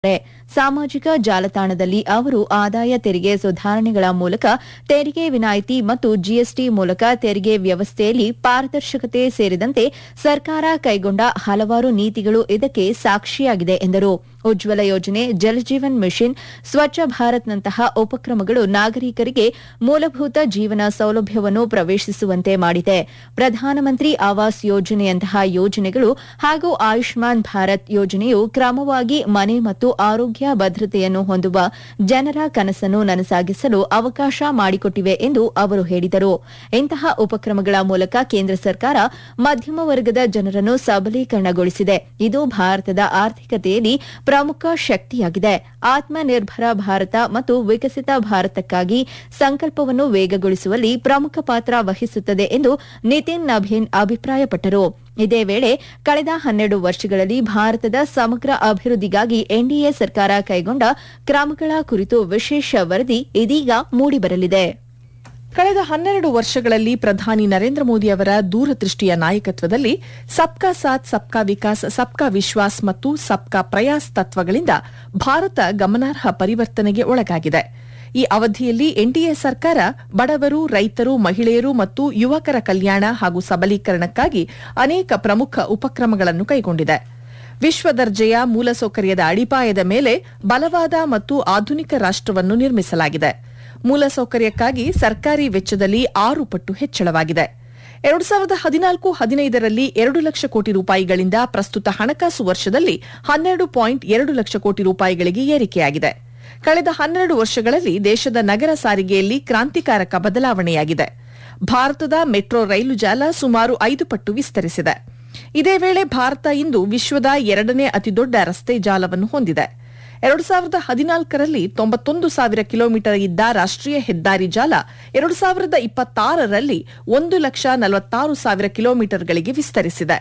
ಸಾಮಾಜಿಕ ಜಾಲತಾಣದಲ್ಲಿ ಅವರು ಆದಾಯ ತೆರಿಗೆ ಸುಧಾರಣೆಗಳ ಮೂಲಕ ತೆರಿಗೆ ವಿನಾಯಿತಿ ಮತ್ತು ಜಿಎಸ್ಟಿ ಮೂಲಕ ತೆರಿಗೆ ವ್ಯವಸ್ಥೆಯಲ್ಲಿ ಪಾರದರ್ಶಕತೆ ಸೇರಿದಂತೆ ಸರ್ಕಾರ ಕೈಗೊಂಡ ಹಲವಾರು ನೀತಿಗಳು ಇದಕ್ಕೆ ಸಾಕ್ಷಿಯಾಗಿದೆ ಎಂದರು ಉಜ್ವಲ ಯೋಜನೆ ಜಲಜೀವನ್ ಮಿಷನ್ ಸ್ವಚ್ಛ ಭಾರತ್ನಂತಹ ಉಪಕ್ರಮಗಳು ನಾಗರಿಕರಿಗೆ ಮೂಲಭೂತ ಜೀವನ ಸೌಲಭ್ಯವನ್ನು ಪ್ರವೇಶಿಸುವಂತೆ ಮಾಡಿದೆ ಪ್ರಧಾನಮಂತ್ರಿ ಆವಾಸ್ ಯೋಜನೆಯಂತಹ ಯೋಜನೆಗಳು ಹಾಗೂ ಆಯುಷ್ಮಾನ್ ಭಾರತ್ ಯೋಜನೆಯು ಕ್ರಮವಾಗಿ ಮನೆ ಮತ್ತು ಆರೋಗ್ಯ ಭದ್ರತೆಯನ್ನು ಹೊಂದುವ ಜನರ ಕನಸನ್ನು ನನಸಾಗಿಸಲು ಅವಕಾಶ ಮಾಡಿಕೊಟ್ಟಿವೆ ಎಂದು ಅವರು ಹೇಳಿದರು ಇಂತಹ ಉಪಕ್ರಮಗಳ ಮೂಲಕ ಕೇಂದ್ರ ಸರ್ಕಾರ ಮಧ್ಯಮ ವರ್ಗದ ಜನರನ್ನು ಸಬಲೀಕರಣಗೊಳಿಸಿದೆ ಇದು ಭಾರತದ ಆರ್ಥಿಕತೆಯಲ್ಲಿ ಪ್ರಮುಖ ಶಕ್ತಿಯಾಗಿದೆ ಆತ್ಮನಿರ್ಭರ ಭಾರತ ಮತ್ತು ವಿಕಸಿತ ಭಾರತಕ್ಕಾಗಿ ಸಂಕಲ್ಪವನ್ನು ವೇಗಗೊಳಿಸುವಲ್ಲಿ ಪ್ರಮುಖ ಪಾತ್ರ ವಹಿಸುತ್ತದೆ ಎಂದು ನಿತಿನ್ ನಭೀನ್ ಅಭಿಪ್ರಾಯಪಟ್ಟರು ಇದೇ ವೇಳೆ ಕಳೆದ ಹನ್ನೆರಡು ವರ್ಷಗಳಲ್ಲಿ ಭಾರತದ ಸಮಗ್ರ ಅಭಿವೃದ್ಧಿಗಾಗಿ ಎನ್ಡಿಎ ಸರ್ಕಾರ ಕೈಗೊಂಡ ಕ್ರಮಗಳ ಕುರಿತು ವಿಶೇಷ ವರದಿ ಇದೀಗ ಮೂಡಿಬರಲಿದೆ ಕಳೆದ ಹನ್ನೆರಡು ವರ್ಷಗಳಲ್ಲಿ ಪ್ರಧಾನಿ ನರೇಂದ್ರ ಮೋದಿ ಅವರ ದೂರದೃಷ್ಟಿಯ ನಾಯಕತ್ವದಲ್ಲಿ ಸಬ್ಕಾ ಸಾಥ್ ಸಬ್ಕಾ ವಿಕಾಸ್ ಸಬ್ಕಾ ವಿಶ್ವಾಸ್ ಮತ್ತು ಸಬ್ಕಾ ಪ್ರಯಾಸ್ ತತ್ವಗಳಿಂದ ಭಾರತ ಗಮನಾರ್ಹ ಪರಿವರ್ತನೆಗೆ ಒಳಗಾಗಿದೆ ಈ ಅವಧಿಯಲ್ಲಿ ಎನ್ಡಿಎ ಸರ್ಕಾರ ಬಡವರು ರೈತರು ಮಹಿಳೆಯರು ಮತ್ತು ಯುವಕರ ಕಲ್ಯಾಣ ಹಾಗೂ ಸಬಲೀಕರಣಕ್ಕಾಗಿ ಅನೇಕ ಪ್ರಮುಖ ಉಪಕ್ರಮಗಳನ್ನು ಕೈಗೊಂಡಿದೆ ವಿಶ್ವ ದರ್ಜೆಯ ಮೂಲಸೌಕರ್ಯದ ಅಡಿಪಾಯದ ಮೇಲೆ ಬಲವಾದ ಮತ್ತು ಆಧುನಿಕ ರಾಷ್ಟವನ್ನು ನಿರ್ಮಿಸಲಾಗಿದೆ ಮೂಲಸೌಕರ್ಯಕ್ಕಾಗಿ ಸರ್ಕಾರಿ ವೆಚ್ಚದಲ್ಲಿ ಆರು ಪಟ್ಟು ಹೆಚ್ಚಳವಾಗಿದೆ ಎರಡು ಸಾವಿರದ ಹದಿನಾಲ್ಕು ಹದಿನೈದರಲ್ಲಿ ಎರಡು ಲಕ್ಷ ಕೋಟಿ ರೂಪಾಯಿಗಳಿಂದ ಪ್ರಸ್ತುತ ಹಣಕಾಸು ವರ್ಷದಲ್ಲಿ ಹನ್ನೆರಡು ಪಾಯಿಂಟ್ ಎರಡು ಲಕ್ಷ ಕೋಟಿ ರೂಪಾಯಿಗಳಿಗೆ ಏರಿಕೆಯಾಗಿದೆ ಕಳೆದ ಹನ್ನೆರಡು ವರ್ಷಗಳಲ್ಲಿ ದೇಶದ ನಗರ ಸಾರಿಗೆಯಲ್ಲಿ ಕ್ರಾಂತಿಕಾರಕ ಬದಲಾವಣೆಯಾಗಿದೆ ಭಾರತದ ಮೆಟ್ರೋ ರೈಲು ಜಾಲ ಸುಮಾರು ಐದು ಪಟ್ಟು ವಿಸ್ತರಿಸಿದೆ ಇದೇ ವೇಳೆ ಭಾರತ ಇಂದು ವಿಶ್ವದ ಎರಡನೇ ಅತಿದೊಡ್ಡ ರಸ್ತೆ ಜಾಲವನ್ನು ಹೊಂದಿದೆ ಎರಡು ಸಾವಿರದ ಹದಿನಾಲ್ಕರಲ್ಲಿ ತೊಂಬತ್ತೊಂದು ಸಾವಿರ ಕಿಲೋಮೀಟರ್ ಇದ್ದ ರಾಷ್ಟೀಯ ಹೆದ್ದಾರಿ ಜಾಲ ಎರಡು ಸಾವಿರದ ಇಪ್ಪತ್ತಾರರಲ್ಲಿ ಒಂದು ಲಕ್ಷ ನಲವತ್ತಾರು ಸಾವಿರ ಕಿಲೋಮೀಟರ್ಗಳಿಗೆ ವಿಸ್ತರಿಸಿದೆ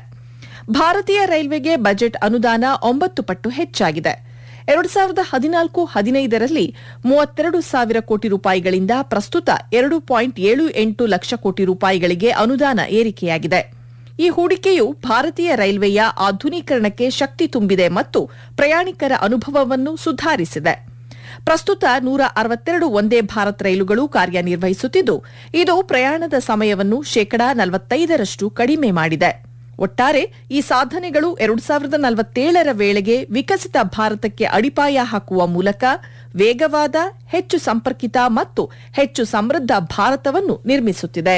ಭಾರತೀಯ ರೈಲ್ವೆಗೆ ಬಜೆಟ್ ಅನುದಾನ ಒಂಬತ್ತು ಪಟ್ಟು ಹೆಚ್ಚಾಗಿದೆ ಎರಡು ಸಾವಿರದ ಹದಿನಾಲ್ಕು ಹದಿನೈದರಲ್ಲಿ ಮೂವತ್ತೆರಡು ಸಾವಿರ ಕೋಟಿ ರೂಪಾಯಿಗಳಿಂದ ಪ್ರಸ್ತುತ ಎರಡು ಪಾಯಿಂಟ್ ಏಳು ಎಂಟು ಲಕ್ಷ ಕೋಟಿ ರೂಪಾಯಿಗಳಿಗೆ ಅನುದಾನ ಏರಿಕೆಯಾಗಿದೆ ಈ ಹೂಡಿಕೆಯು ಭಾರತೀಯ ರೈಲ್ವೆಯ ಆಧುನೀಕರಣಕ್ಕೆ ಶಕ್ತಿ ತುಂಬಿದೆ ಮತ್ತು ಪ್ರಯಾಣಿಕರ ಅನುಭವವನ್ನು ಸುಧಾರಿಸಿದೆ ಪ್ರಸ್ತುತ ನೂರ ಅರವತ್ತೆರಡು ಒಂದೇ ಭಾರತ್ ರೈಲುಗಳು ಕಾರ್ಯನಿರ್ವಹಿಸುತ್ತಿದ್ದು ಇದು ಪ್ರಯಾಣದ ಸಮಯವನ್ನು ಶೇಕಡಾ ನಲವತ್ತೈದರಷ್ಟು ಕಡಿಮೆ ಮಾಡಿದೆ ಒಟ್ಟಾರೆ ಈ ಸಾಧನೆಗಳು ಎರಡು ಸಾವಿರದ ನಲವತ್ತೇಳರ ವೇಳೆಗೆ ವಿಕಸಿತ ಭಾರತಕ್ಕೆ ಅಡಿಪಾಯ ಹಾಕುವ ಮೂಲಕ ವೇಗವಾದ ಹೆಚ್ಚು ಸಂಪರ್ಕಿತ ಮತ್ತು ಹೆಚ್ಚು ಸಮೃದ್ಧ ಭಾರತವನ್ನು ನಿರ್ಮಿಸುತ್ತಿದೆ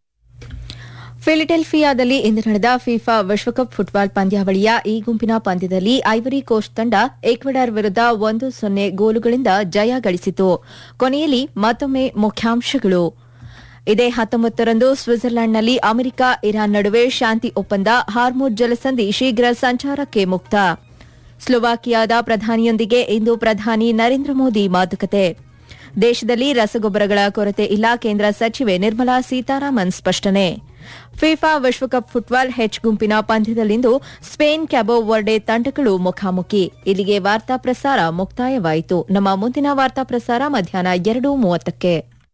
ಫಿಲಿಡೆಲ್ಫಿಯಾದಲ್ಲಿ ಇಂದು ನಡೆದ ಫಿಫಾ ವಿಶ್ವಕಪ್ ಫುಟ್ಬಾಲ್ ಪಂದ್ಯಾವಳಿಯ ಈ ಗುಂಪಿನ ಪಂದ್ಯದಲ್ಲಿ ಐವರಿ ಕೋಸ್ಟ್ ತಂಡ ಈಕ್ವೆಡಾರ್ ವಿರುದ್ಧ ಒಂದು ಸೊನ್ನೆ ಗೋಲುಗಳಿಂದ ಜಯ ಗಳಿಸಿತು ಕೊನೆಯಲ್ಲಿ ಮತ್ತೊಮ್ಮೆ ಮುಖ್ಯಾಂಶಗಳು ಇದೇ ಹತ್ತೊಂಬತ್ತರಂದು ಸ್ವಿಟ್ಜರ್ಲೆಂಡ್ನಲ್ಲಿ ಅಮೆರಿಕ ಇರಾನ್ ನಡುವೆ ಶಾಂತಿ ಒಪ್ಪಂದ ಹಾರ್ಮುಡ್ ಜಲಸಂಧಿ ಶೀಘ್ರ ಸಂಚಾರಕ್ಕೆ ಮುಕ್ತ ಸ್ಲೋವಾಕಿಯಾದ ಪ್ರಧಾನಿಯೊಂದಿಗೆ ಇಂದು ಪ್ರಧಾನಿ ನರೇಂದ್ರ ಮೋದಿ ಮಾತುಕತೆ ದೇಶದಲ್ಲಿ ರಸಗೊಬ್ಬರಗಳ ಕೊರತೆ ಇಲ್ಲ ಕೇಂದ್ರ ಸಚಿವೆ ನಿರ್ಮಲಾ ಸೀತಾರಾಮನ್ ಸ್ಪಷ್ಟನೆ ಫಿಫಾ ವಿಶ್ವಕಪ್ ಫುಟ್ಬಾಲ್ ಹೆಚ್ ಗುಂಪಿನ ಪಂದ್ಯದಲ್ಲಿಂದು ಸ್ಪೇನ್ ಕ್ಯಾಬೋ ವರ್ಡೆ ತಂಡಗಳು ಮುಖಾಮುಖಿ ಇಲ್ಲಿಗೆ ವಾರ್ತಾ ಪ್ರಸಾರ ಮುಕ್ತಾಯವಾಯಿತು ನಮ್ಮ ಮುಂದಿನ ವಾರ್ತಾ ಪ್ರಸಾರ ಮಧ್ಯಾಹ್ನ ಎರಡು ಮೂವತ್ತಕ್ಕೆ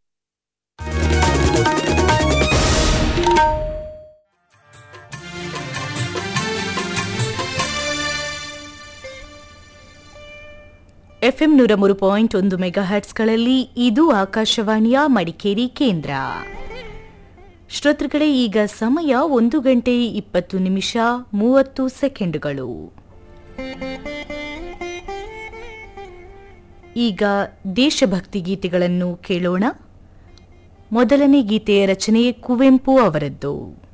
ಎಫ್ಎಂ ನೂರ ಮೂರು ಪಾಯಿಂಟ್ ಒಂದು ಮೆಗಾ ಹರ್ಟ್ಸ್ಗಳಲ್ಲಿ ಇದು ಆಕಾಶವಾಣಿಯ ಮಡಿಕೇರಿ ಕೇಂದ್ರ ಶ್ರೋತೃಗಳೇ ಈಗ ಸಮಯ ಒಂದು ಗಂಟೆ ಇಪ್ಪತ್ತು ನಿಮಿಷ ಮೂವತ್ತು ಸೆಕೆಂಡುಗಳು ಈಗ ದೇಶಭಕ್ತಿ ಗೀತೆಗಳನ್ನು ಕೇಳೋಣ ಮೊದಲನೇ ಗೀತೆಯ ರಚನೆ ಕುವೆಂಪು ಅವರದ್ದು